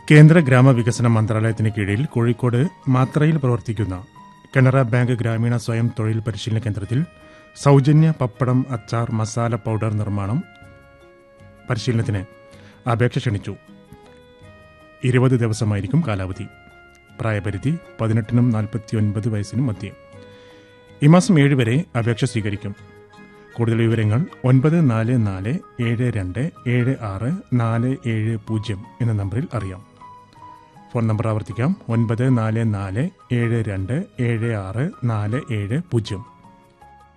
കേന്ദ്ര ഗ്രാമവികസന മന്ത്രാലയത്തിന് കീഴിൽ കോഴിക്കോട് മാത്രയിൽ പ്രവർത്തിക്കുന്ന കനറ ബാങ്ക് ഗ്രാമീണ സ്വയം തൊഴിൽ പരിശീലന കേന്ദ്രത്തിൽ സൗജന്യ പപ്പടം അച്ചാർ മസാല പൗഡർ നിർമ്മാണം പരിശീലനത്തിന് അപേക്ഷ ക്ഷണിച്ചു ഇരുപത് ദിവസമായിരിക്കും കാലാവധി പ്രായപരിധി പതിനെട്ടിനും നാൽപ്പത്തി ഒൻപത് വയസ്സിനും മധ്യേ ഈ മാസം ഏഴ് വരെ അപേക്ഷ സ്വീകരിക്കും കൂടുതൽ വിവരങ്ങൾ ഒൻപത് നാല് നാല് ഏഴ് രണ്ട് ഏഴ് ആറ് നാല് ഏഴ് പൂജ്യം എന്ന നമ്പറിൽ അറിയാം ഫോൺ നമ്പർ ആവർത്തിക്കാം ഒൻപത് നാല് നാല് ഏഴ് രണ്ട് ഏഴ് ആറ് നാല് ഏഴ് പൂജ്യം